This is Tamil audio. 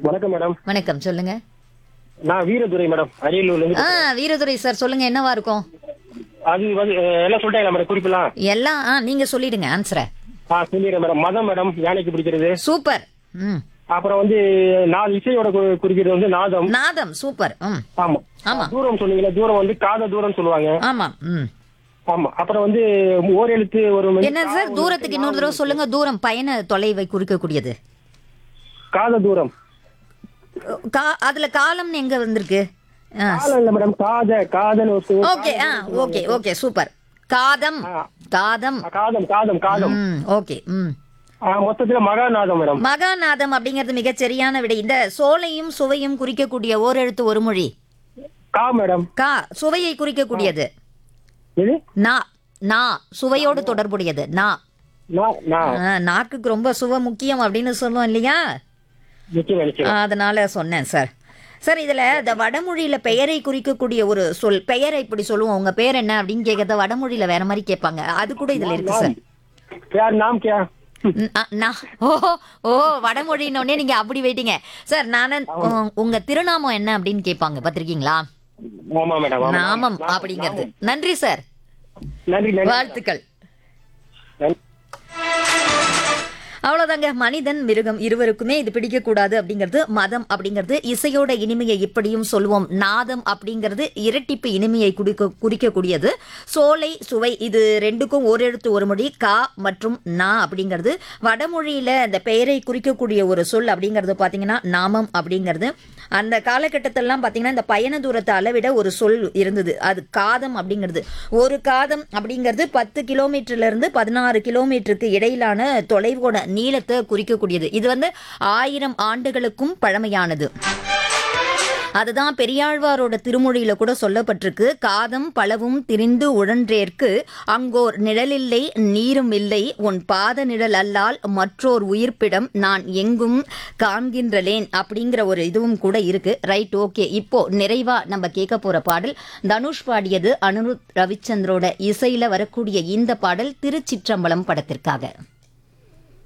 வணக்கம் மேடம் வணக்கம் சொல்லுங்க நான் வீரதுரை மேடம் அரியலூர்ல இருந்து ஆ வீரதுரை சார் சொல்லுங்க என்னவா இருக்கும் அது வந்து அஹ், எல்லாம் சொல்லிட்டாங்களா மேடம் குறிப்பெல்லாம் எல்லாம் ஆ நீங்க சொல்லிடுங்க ஆன்சரை ஆ சொல்லிடுறேன் மேடம் மதம் மேடம் யானைக்கு பிடிக்கிறது சூப்பர் ம் அப்புறம் வந்து நாலு இசையோட கு- குறிக்கிறது வந்து நாதம் நாதம் சூப்பர் ம் ஆமா ஆமா. தூரம் சொன்னீங்களா தூரம் வந்து காத தூரம் சொல்லுவாங்க ஆமாம் ம் ஆமா அப்புறம் வந்து ஓர் எழுத்து ஒரு மணி- என்ன சார் தூரத்துக்கு இன்னொரு தடவை சொல்லுங்க தூரம் பயண தொலைவை குறிக்கக்கூடியது காத தூரம் கா அதுல காலம்னு எங்க வந்திருக்கு ஆ காலம் இல்ல மேடம் காத காதல் ஒரு சொல். ஓகே ஆ ஓகே ஓகே சூப்பர் காதம் காதம் ஆ, காதம் காதம் காதம் ம் ஓகே ம் ஆ, மொத்தத்துல மகாநாதம் மேடம் மகாநாதம் அப்படிங்கிறது மிகச் சரியான விடை இந்த சோலையும் சுவையும் குறிக்கக்கூடிய ஓரெழுத்து ஒரு மொழி கா மேடம் கா சுவையை குறிக்கக்கூடியது இது நா நா சுவையோடு தொடர்புடையது நா நான் நான் ஆ, நாக்குக்கு ரொம்ப சுவை முக்கியம் அப்படின்னு சொல்லுவோம் இல்லையா நிச்சயம் நிச்சயம் ஆ, அதனால சொன்னேன் சார் சார் இதுல இந்த வடமொழியில பெயரை குறிக்கக்கூடிய ஒரு சொல் பெயரை இப்படி சொல்லுவோம் உங்க பேர் என்ன அப்படின்னு கேட்கறத வடமொழியில வேற மாதிரி கேட்பாங்க அது கூட இதுல இருக்கு சார் யார் நாம் கே ம், ஆ, நான் ஓ ஓ வடமொழின்னொடனே நீங்க அப்படி போயிட்டீங்க சார் நானே உ- உங்க திருநாமம் என்ன அப்படின்னு கேட்பாங்க பார்த்திருக்கீங்களா ஆமா மேடம் ஆமா. நாமம் அப்படிங்கிறது நன்றி சார் நன்றி நன்றி வாழ்த்துக்கள் நன்றி. அவ்வளவுதாங்க மனிதன் மிருகம் இருவருக்குமே இது பிடிக்கக்கூடாது அப்படிங்கிறது மதம் அப்படிங்கிறது இசையோட இனிமையை இப்படியும் சொல்லுவோம் நாதம் அப்படிங்கிறது இரட்டிப்பு இனிமையை குடிக்க குறிக்கக்கூடியது சோலை சுவை இது ரெண்டுக்கும் ஒரு எழுத்து ஒரு மொழி கா மற்றும் நா அப்படிங்கிறது வடமொழியில அந்த பெயரை குறிக்கக்கூடிய ஒரு சொல் அப்படிங்கிறது பாத்தீங்கன்னா நாமம் அப்படிங்கிறது அந்த காலகட்டத்திலலாம் பாத்தீங்கன்னா இந்த பயண தூரத்தை அளவிட ஒரு சொல் இருந்தது அது காதம் அப்படிங்கிறது ஒரு காதம் அப்படிங்கிறது பத்து கிலோமீட்டர்ல இருந்து பதினாறு கிலோமீட்டருக்கு இடையிலான தொலைவோட நீளத்தை குறிக்கக்கூடியது இது வந்து ஆயிரம் ஆண்டுகளுக்கும் பழமையானது அதுதான் பெரியாழ்வாரோட திருமொழியில கூட சொல்லப்பட்டிருக்கு காதம் பலவும் திரிந்து உழன்றேற்கு அங்கோர் நிழலில்லை நீரும் இல்லை உன் பாத நிழல் அல்லால் மற்றோர் உயிர்ப்பிடம் நான் எங்கும் காண்கின்றலேன் அப்படிங்கிற ஒரு இதுவும் கூட இருக்கு ரைட் ஓகே இப்போ நிறைவா நம்ம கேட்க போற பாடல் தனுஷ் பாடியது அனுருத் ரவிச்சந்திரோட இசையில வரக்கூடிய இந்த பாடல் திருச்சிற்றம்பலம் படத்திற்காக